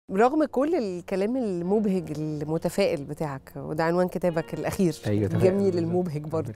رغم كل الكلام المبهج المتفائل بتاعك وده عنوان كتابك الاخير أيوة، تفائل الجميل بالظبط. المبهج برضه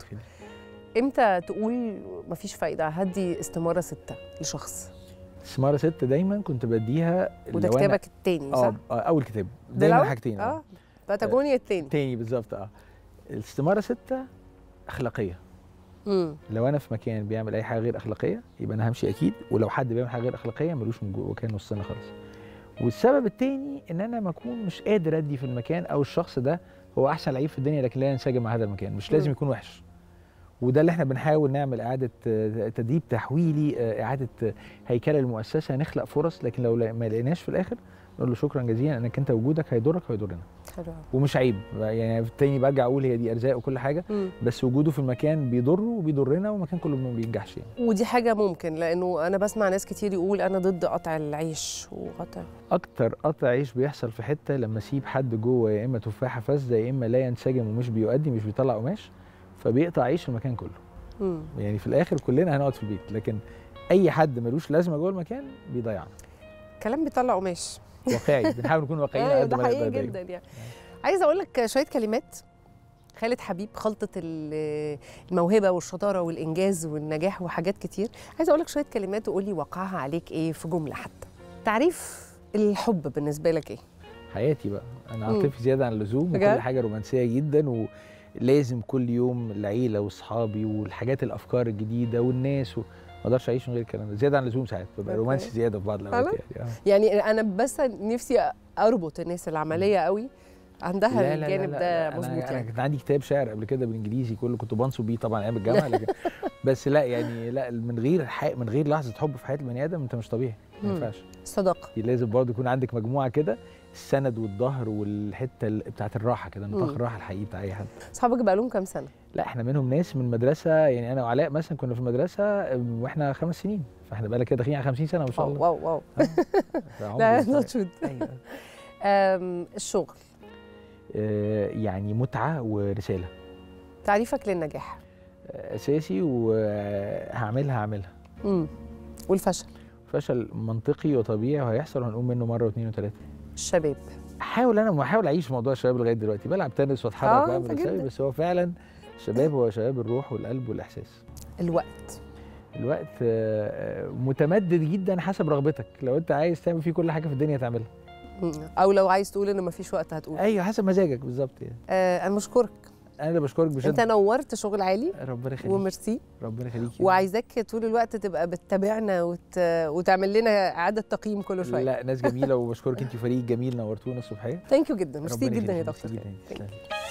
امتى تقول مفيش فايده هدي استماره سته لشخص استمارة ست دايما كنت بديها وده لو أنا- كتابك التاني صح؟ اه آه، اول كتاب ده دايما الأول؟ حاجتين اه باتاجونيا التاني تاني بالظبط اه الاستمارة ستة أخلاقية امم لو أنا في مكان بيعمل أي حاجة غير أخلاقية يبقى أنا همشي أكيد ولو حد بيعمل حاجة غير أخلاقية ملوش من جوه مكان وسطنا خالص والسبب التاني إن أنا ما أكون مش قادر أدي في المكان أو الشخص ده هو أحسن لعيب في الدنيا لكن لا ينسجم مع هذا المكان مش لازم مم. يكون وحش وده اللي احنا بنحاول نعمل اعاده آه، تدريب تحويلي آه، اعاده آه، هيكله المؤسسه نخلق فرص لكن لو لا- ما لقيناش في الاخر نقول له شكرا جزيلا انك انت وجودك هيضرك وهيضرنا حلو أوي. ومش عيب يعني تاني برجع اقول هي دي ارزاق وكل حاجه مم. بس وجوده في المكان بيضره وبيضرنا والمكان كله ما بينجحش يعني ودي حاجه ممكن لانه انا بسمع ناس كتير يقول انا ضد قطع العيش وقطع اكتر قطع عيش بيحصل في حته لما اسيب حد جوه يا اما تفاحه فاسده يا اما لا ينسجم ومش بيؤدي مش بيطلع قماش فبيقطع عيش المكان كله مم. يعني في الاخر كلنا هنقعد في البيت لكن اي حد ملوش لازمه جوه المكان بيضيعنا كلام بيطلع قماش واقعي بنحاول نكون واقعيين ايوه على قد ده ما حقيقي نقدر جدا يعني عايزه اقول لك شويه كلمات خالد حبيب خلطه ال- الموهبه والشطاره والانجاز والنجاح وحاجات كتير عايزه اقول لك شويه كلمات وقول لي وقعها عليك ايه في جمله حتى تعريف الحب بالنسبه لك ايه حياتي بقى انا مم. عاطفي زياده عن اللزوم بجد؟ وكل حاجه رومانسيه جدا ولازم كل يوم العيله واصحابي والحاجات الافكار الجديده والناس و... ما اقدرش اعيش من غير الكلام ده زياده عن اللزوم ساعات ببقى أوكي. رومانسي زياده في بعض الاوقات فعلا؟ يعني آه. يعني انا بس نفسي اربط الناس العمليه قوي عندها لا لا الجانب لا ده لا مظبوط انا, أنا يعني كان عندي كتاب شعر قبل كده بالانجليزي كله كنت بنصب بيه طبعا ايام الجامعه لكن بس لا يعني لا من غير حق من غير لحظه حب في حياه البني ادم انت مش طبيعي ما مم. ينفعش صداقه لازم برضه يكون عندك مجموعه كده السند والظهر والحته ال- بتاعت الراحه كده نطاق مم. الراحه الحقيقي بتاع اي حد اصحابك بقى لهم كام سنه لا احنا منهم ناس من مدرسه يعني انا وعلاء مثلا كنا في المدرسه أم، واحنا خمس سنين فاحنا بقى كده داخلين على 50 سنه ما شاء واو الله واو واو فعمر لا طويل. نوت شود أيوة. الشغل آه، يعني متعه ورساله تعريفك للنجاح آه، اساسي وهعملها هعملها امم والفشل فشل منطقي وطبيعي وهيحصل وهنقوم منه مره واثنين وثلاثه الشباب احاول انا بحاول اعيش موضوع الشباب لغايه دلوقتي بلعب تنس آه، واتحرك أنت واعمل وأسوي، جدا. بس هو فعلا الشباب هو شباب الروح والقلب والاحساس الوقت الوقت آه، آه، متمدد جدا حسب رغبتك لو انت عايز تعمل فيه كل حاجه في الدنيا تعملها مم. او لو عايز تقول ان مفيش وقت هتقول ايوه حسب مزاجك بالظبط يعني آه انا بشكرك انا اللي بشكرك بجد انت نورت شغل عالي ربنا يخليك وميرسي ربنا يخليك وعايزاك طول الوقت تبقى بتتابعنا وت... وتعمل لنا اعاده تقييم كل شويه لا ناس جميله وبشكرك انت فريق جميل نورتونا الصبحيه ثانك يو جدا ميرسي ربنا جدا يا يخليك، دكتور ميرسي خالد. جدا. Thank you. تسلمي.